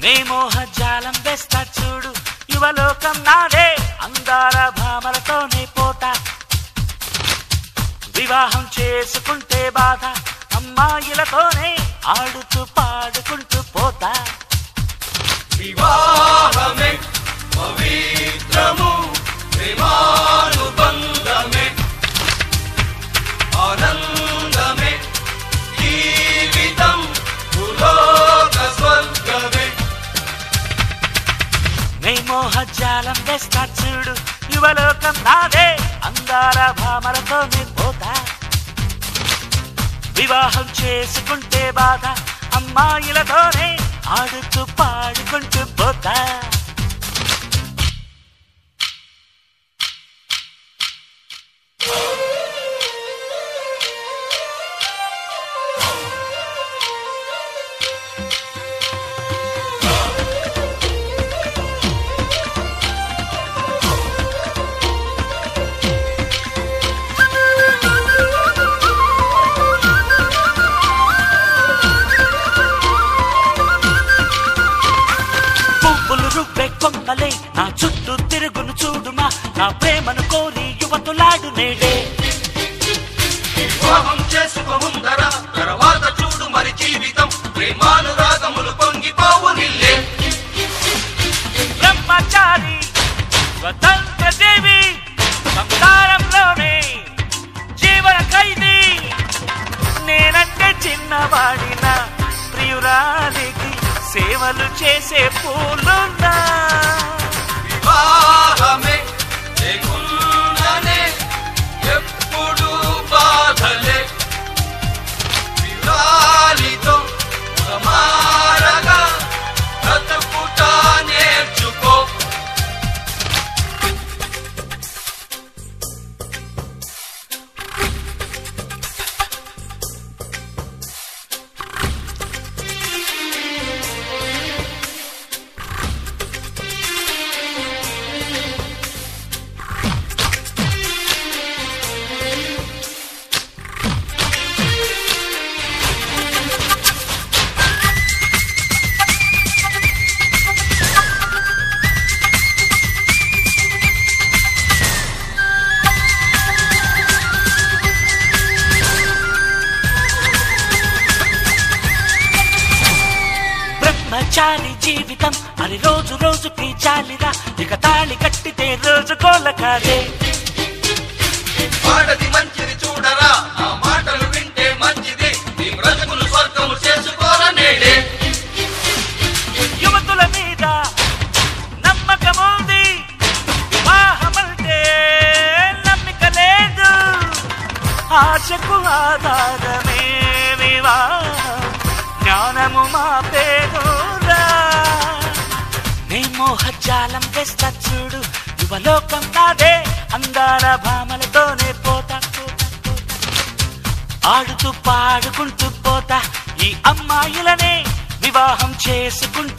నీ మోహ జాలం వేస్తా చూడు యువలోకం నాదే అందాల భామలతోనే పోతా వివాహం చేసుకుంటే బాధ అమ్మాయిలతోనే ఆడుతూ పాడుకుంటూ పోతా వివాహమే పవిత్రము ప్రేమానుబంధమే ఆనందమే జీవితం భూలోక స్వర్గమే నీ మోహ జాలం వేస్తా చూడు యువలోకం నాదే అందాల భామలతోనే పోతా వివాహం చేసుకుంటే బాధ అమ్మాయిలతోనే ఆడుతూ పాడుకుంటూ పోతా పువ్వులు రువ్వే కొమ్మలే నా చుట్టూ తిరుగును చూడుమా నా ప్రేమను కోరి యువతులాడు నేడే వివాహం చేసుకో ముందర తర్వాత చూడు మరి జీవితం ప్రేమానురాగములు పొంగిపోవు నిల్లే బ్రహ్మచారి స్వతంత్ర దేవి సంసారంలోనే జీవన ఖైదీ నేనంటే చిన్నవాడిన ప్రియురాలికి సేవలు చేసే పూలున్నా వివాహమే లేకుండానే ఎప్పుడు బాధలే విరాలితో సమారగా బ్రతుకుట నేర్చుకో బ్రహ్మచారి జీవితం అని రోజు రోజుకి చాలిరా ఇక తాళి కట్టితే రోజు కోల కాదే ఆడది మంచిది చూడరా ఆ మాటలు వింటే మంచిది నీ బ్రతుకును స్వర్గము చేసుకోరా నేడే యువతుల మీద నమ్మకముంది వివాహమంటే నమ్మిక లేదు ఆశకు ఆధారమే వివాహం జ్ఞానము మా పేరురా నీ మోహజాలం వేస్తా చూడు యువలోకం నాదే అందాల భామలతోనే పోతా పోతా, పోతా. ఆడుతూ పాడుకుంటూ పోతా ఈ అమ్మాయిలనే వివాహం చేసుకుంటూ